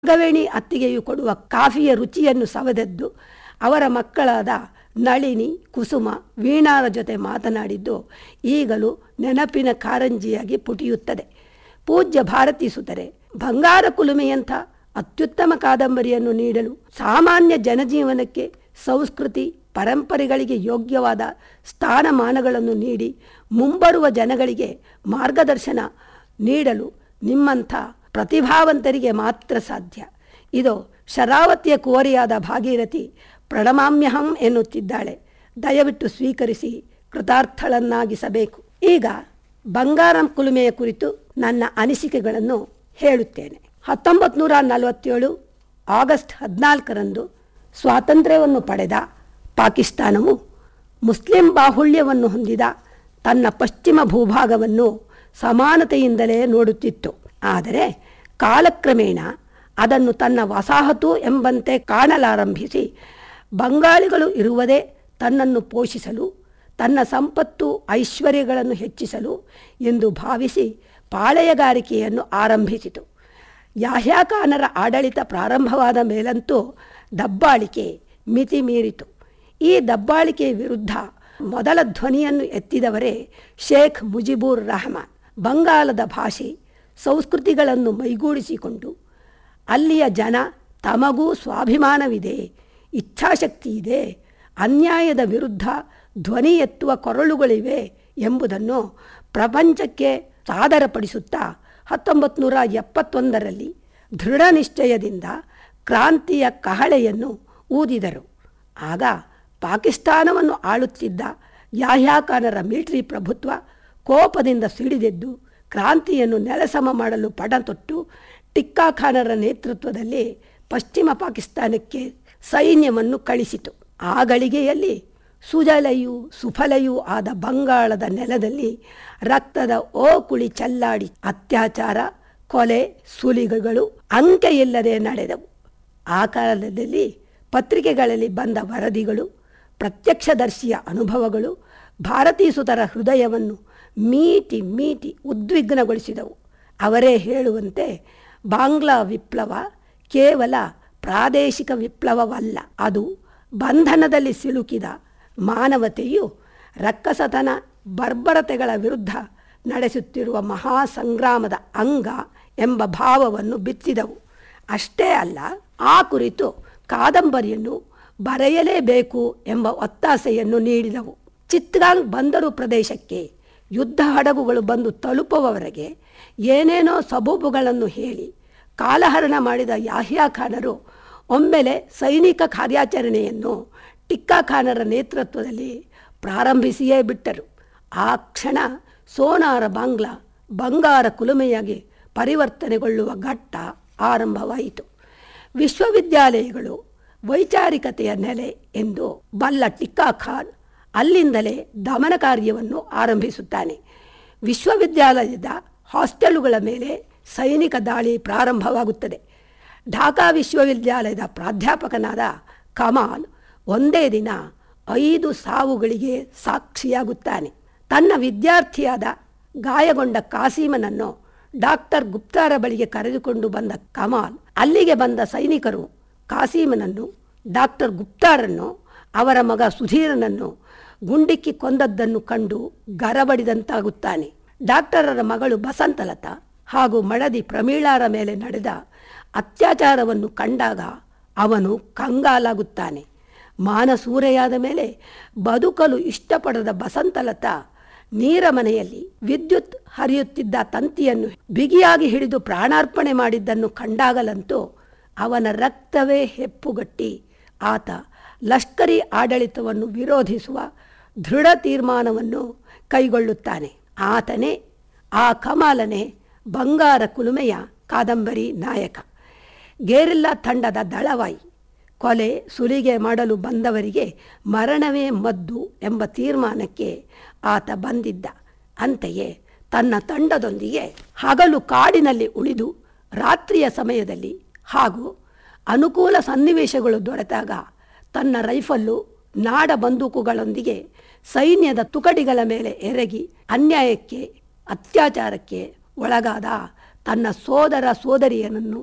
ನಾಗವೇಣಿ ಅತ್ತಿಗೆಯು ಕೊಡುವ ಕಾಫಿಯ ರುಚಿಯನ್ನು ಸವದದ್ದು ಅವರ ಮಕ್ಕಳಾದ ನಳಿನಿ ಕುಸುಮ ವೀಣಾರ ಜೊತೆ ಮಾತನಾಡಿದ್ದು ಈಗಲೂ ನೆನಪಿನ ಕಾರಂಜಿಯಾಗಿ ಪುಟಿಯುತ್ತದೆ ಪೂಜ್ಯ ಭಾರತಿ ಸುತರೆ ಬಂಗಾರ ಕುಲುಮೆಯಂಥ ಅತ್ಯುತ್ತಮ ಕಾದಂಬರಿಯನ್ನು ನೀಡಲು ಸಾಮಾನ್ಯ ಜನಜೀವನಕ್ಕೆ ಸಂಸ್ಕೃತಿ ಪರಂಪರೆಗಳಿಗೆ ಯೋಗ್ಯವಾದ ಸ್ಥಾನಮಾನಗಳನ್ನು ನೀಡಿ ಮುಂಬರುವ ಜನಗಳಿಗೆ ಮಾರ್ಗದರ್ಶನ ನೀಡಲು ನಿಮ್ಮಂಥ ಪ್ರತಿಭಾವಂತರಿಗೆ ಮಾತ್ರ ಸಾಧ್ಯ ಇದು ಶರಾವತಿಯ ಕುವರಿಯಾದ ಭಾಗೀರಥಿ ಪ್ರಣಮಾಮ್ಯಹಂ ಎನ್ನುತ್ತಿದ್ದಾಳೆ ದಯವಿಟ್ಟು ಸ್ವೀಕರಿಸಿ ಕೃತಾರ್ಥಳನ್ನಾಗಿಸಬೇಕು ಈಗ ಬಂಗಾರಂ ಕುಲುಮೆಯ ಕುರಿತು ನನ್ನ ಅನಿಸಿಕೆಗಳನ್ನು ಹೇಳುತ್ತೇನೆ ಹತ್ತೊಂಬತ್ತು ನೂರ ನಲವತ್ತೇಳು ಆಗಸ್ಟ್ ಹದಿನಾಲ್ಕರಂದು ಸ್ವಾತಂತ್ರ್ಯವನ್ನು ಪಡೆದ ಪಾಕಿಸ್ತಾನವು ಮುಸ್ಲಿಂ ಬಾಹುಳ್ಯವನ್ನು ಹೊಂದಿದ ತನ್ನ ಪಶ್ಚಿಮ ಭೂಭಾಗವನ್ನು ಸಮಾನತೆಯಿಂದಲೇ ನೋಡುತ್ತಿತ್ತು ಆದರೆ ಕಾಲಕ್ರಮೇಣ ಅದನ್ನು ತನ್ನ ವಸಾಹತು ಎಂಬಂತೆ ಕಾಣಲಾರಂಭಿಸಿ ಬಂಗಾಳಿಗಳು ಇರುವುದೇ ತನ್ನನ್ನು ಪೋಷಿಸಲು ತನ್ನ ಸಂಪತ್ತು ಐಶ್ವರ್ಯಗಳನ್ನು ಹೆಚ್ಚಿಸಲು ಎಂದು ಭಾವಿಸಿ ಪಾಳೆಯಗಾರಿಕೆಯನ್ನು ಆರಂಭಿಸಿತು ಯಾಹ್ಯಾ ಖಾನರ ಆಡಳಿತ ಪ್ರಾರಂಭವಾದ ಮೇಲಂತೂ ದಬ್ಬಾಳಿಕೆ ಮಿತಿ ಮೀರಿತು ಈ ದಬ್ಬಾಳಿಕೆ ವಿರುದ್ಧ ಮೊದಲ ಧ್ವನಿಯನ್ನು ಎತ್ತಿದವರೇ ಶೇಖ್ ಮುಜಿಬುರ್ ರಹಮಾನ್ ಬಂಗಾಲದ ಭಾಷೆ ಸಂಸ್ಕೃತಿಗಳನ್ನು ಮೈಗೂಡಿಸಿಕೊಂಡು ಅಲ್ಲಿಯ ಜನ ತಮಗೂ ಸ್ವಾಭಿಮಾನವಿದೆ ಇಚ್ಛಾಶಕ್ತಿ ಇದೆ ಅನ್ಯಾಯದ ವಿರುದ್ಧ ಧ್ವನಿ ಎತ್ತುವ ಕೊರಳುಗಳಿವೆ ಎಂಬುದನ್ನು ಪ್ರಪಂಚಕ್ಕೆ ಸಾದರಪಡಿಸುತ್ತಾ ಹತ್ತೊಂಬತ್ತು ನೂರ ಎಪ್ಪತ್ತೊಂದರಲ್ಲಿ ದೃಢ ನಿಶ್ಚಯದಿಂದ ಕ್ರಾಂತಿಯ ಕಹಳೆಯನ್ನು ಊದಿದರು ಆಗ ಪಾಕಿಸ್ತಾನವನ್ನು ಆಳುತ್ತಿದ್ದ ಯಾಹ್ಯಾ ಖಾನರ ಮಿಲಿಟರಿ ಪ್ರಭುತ್ವ ಕೋಪದಿಂದ ಸಿಡಿದೆದ್ದು ಕ್ರಾಂತಿಯನ್ನು ನೆಲಸಮ ಮಾಡಲು ಪಣತೊಟ್ಟು ಟಿಕ್ಕಾ ಖಾನರ ನೇತೃತ್ವದಲ್ಲಿ ಪಶ್ಚಿಮ ಪಾಕಿಸ್ತಾನಕ್ಕೆ ಸೈನ್ಯವನ್ನು ಕಳಿಸಿತು ಆ ಗಳಿಗೆಯಲ್ಲಿ ಸುಜಲೆಯೂ ಸುಫಲೆಯೂ ಆದ ಬಂಗಾಳದ ನೆಲದಲ್ಲಿ ರಕ್ತದ ಓಕುಳಿ ಚೆಲ್ಲಾಡಿ ಅತ್ಯಾಚಾರ ಕೊಲೆ ಸುಲಿಗೆಗಳು ಅಂಕೆಯಿಲ್ಲದೆ ನಡೆದವು ಆ ಕಾಲದಲ್ಲಿ ಪತ್ರಿಕೆಗಳಲ್ಲಿ ಬಂದ ವರದಿಗಳು ಪ್ರತ್ಯಕ್ಷದರ್ಶಿಯ ಅನುಭವಗಳು ಭಾರತೀಸುತರ ಹೃದಯವನ್ನು ಮೀಟಿ ಮೀಟಿ ಉದ್ವಿಗ್ನಗೊಳಿಸಿದವು ಅವರೇ ಹೇಳುವಂತೆ ಬಾಂಗ್ಲಾ ವಿಪ್ಲವ ಕೇವಲ ಪ್ರಾದೇಶಿಕ ವಿಪ್ಲವವಲ್ಲ ಅದು ಬಂಧನದಲ್ಲಿ ಸಿಲುಕಿದ ಮಾನವತೆಯು ರಕ್ಕಸತನ ಬರ್ಬರತೆಗಳ ವಿರುದ್ಧ ನಡೆಸುತ್ತಿರುವ ಮಹಾ ಸಂಗ್ರಾಮದ ಅಂಗ ಎಂಬ ಭಾವವನ್ನು ಬಿತ್ತಿದವು ಅಷ್ಟೇ ಅಲ್ಲ ಆ ಕುರಿತು ಕಾದಂಬರಿಯನ್ನು ಬರೆಯಲೇಬೇಕು ಎಂಬ ಒತ್ತಾಸೆಯನ್ನು ನೀಡಿದವು ಚಿತ್ಗಾಂಗ್ ಬಂದರು ಪ್ರದೇಶಕ್ಕೆ ಯುದ್ಧ ಹಡಗುಗಳು ಬಂದು ತಲುಪುವವರೆಗೆ ಏನೇನೋ ಸಬೂಬುಗಳನ್ನು ಹೇಳಿ ಕಾಲಹರಣ ಮಾಡಿದ ಯಾಹ್ಯಾ ಖಾನರು ಒಮ್ಮೆಲೆ ಸೈನಿಕ ಕಾರ್ಯಾಚರಣೆಯನ್ನು ಟಿಕ್ಕಾ ಖಾನರ ನೇತೃತ್ವದಲ್ಲಿ ಪ್ರಾರಂಭಿಸಿಯೇ ಬಿಟ್ಟರು ಆ ಕ್ಷಣ ಸೋನಾರ ಬಾಂಗ್ಲಾ ಬಂಗಾರ ಕುಲುಮೆಯಾಗಿ ಪರಿವರ್ತನೆಗೊಳ್ಳುವ ಘಟ್ಟ ಆರಂಭವಾಯಿತು ವಿಶ್ವವಿದ್ಯಾಲಯಗಳು ವೈಚಾರಿಕತೆಯ ನೆಲೆ ಎಂದು ಬಲ್ಲ ಟಿಕ್ಕಾ ಖಾನ್ ಅಲ್ಲಿಂದಲೇ ದಮನ ಕಾರ್ಯವನ್ನು ಆರಂಭಿಸುತ್ತಾನೆ ವಿಶ್ವವಿದ್ಯಾಲಯದ ಹಾಸ್ಟೆಲುಗಳ ಮೇಲೆ ಸೈನಿಕ ದಾಳಿ ಪ್ರಾರಂಭವಾಗುತ್ತದೆ ಢಾಕಾ ವಿಶ್ವವಿದ್ಯಾಲಯದ ಪ್ರಾಧ್ಯಾಪಕನಾದ ಕಮಾಲ್ ಒಂದೇ ದಿನ ಐದು ಸಾವುಗಳಿಗೆ ಸಾಕ್ಷಿಯಾಗುತ್ತಾನೆ ತನ್ನ ವಿದ್ಯಾರ್ಥಿಯಾದ ಗಾಯಗೊಂಡ ಕಾಸೀಮನನ್ನು ಡಾಕ್ಟರ್ ಗುಪ್ತಾರ ಬಳಿಗೆ ಕರೆದುಕೊಂಡು ಬಂದ ಕಮಾಲ್ ಅಲ್ಲಿಗೆ ಬಂದ ಸೈನಿಕರು ಕಾಸೀಮನನ್ನು ಡಾಕ್ಟರ್ ಗುಪ್ತಾರನ್ನು ಅವರ ಮಗ ಸುಧೀರನನ್ನು ಗುಂಡಿಕ್ಕಿ ಕೊಂದದ್ದನ್ನು ಕಂಡು ಗರಬಡಿದಂತಾಗುತ್ತಾನೆ ಡಾಕ್ಟರರ ಮಗಳು ಬಸಂತಲತಾ ಹಾಗೂ ಮಡದಿ ಪ್ರಮೀಳಾರ ಮೇಲೆ ನಡೆದ ಅತ್ಯಾಚಾರವನ್ನು ಕಂಡಾಗ ಅವನು ಕಂಗಾಲಾಗುತ್ತಾನೆ ಮಾನಸೂರೆಯಾದ ಮೇಲೆ ಬದುಕಲು ಇಷ್ಟಪಡದ ಬಸಂತಲತಾ ನೀರಮನೆಯಲ್ಲಿ ವಿದ್ಯುತ್ ಹರಿಯುತ್ತಿದ್ದ ತಂತಿಯನ್ನು ಬಿಗಿಯಾಗಿ ಹಿಡಿದು ಪ್ರಾಣಾರ್ಪಣೆ ಮಾಡಿದ್ದನ್ನು ಕಂಡಾಗಲಂತೂ ಅವನ ರಕ್ತವೇ ಹೆಪ್ಪುಗಟ್ಟಿ ಆತ ಲಷ್ಕರಿ ಆಡಳಿತವನ್ನು ವಿರೋಧಿಸುವ ದೃಢ ತೀರ್ಮಾನವನ್ನು ಕೈಗೊಳ್ಳುತ್ತಾನೆ ಆತನೇ ಆ ಕಮಾಲನೆ ಬಂಗಾರ ಕುಲುಮೆಯ ಕಾದಂಬರಿ ನಾಯಕ ಗೇರಿಲ್ಲಾ ತಂಡದ ದಳವಾಯಿ ಕೊಲೆ ಸುಲಿಗೆ ಮಾಡಲು ಬಂದವರಿಗೆ ಮರಣವೇ ಮದ್ದು ಎಂಬ ತೀರ್ಮಾನಕ್ಕೆ ಆತ ಬಂದಿದ್ದ ಅಂತೆಯೇ ತನ್ನ ತಂಡದೊಂದಿಗೆ ಹಗಲು ಕಾಡಿನಲ್ಲಿ ಉಳಿದು ರಾತ್ರಿಯ ಸಮಯದಲ್ಲಿ ಹಾಗೂ ಅನುಕೂಲ ಸನ್ನಿವೇಶಗಳು ದೊರೆತಾಗ ತನ್ನ ರೈಫಲ್ಲು ನಾಡ ಬಂದೂಕುಗಳೊಂದಿಗೆ ಸೈನ್ಯದ ತುಕಡಿಗಳ ಮೇಲೆ ಎರಗಿ ಅನ್ಯಾಯಕ್ಕೆ ಅತ್ಯಾಚಾರಕ್ಕೆ ಒಳಗಾದ ತನ್ನ ಸೋದರ ಸೋದರಿಯರನ್ನು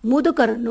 ಮುದುಕರನ್ನು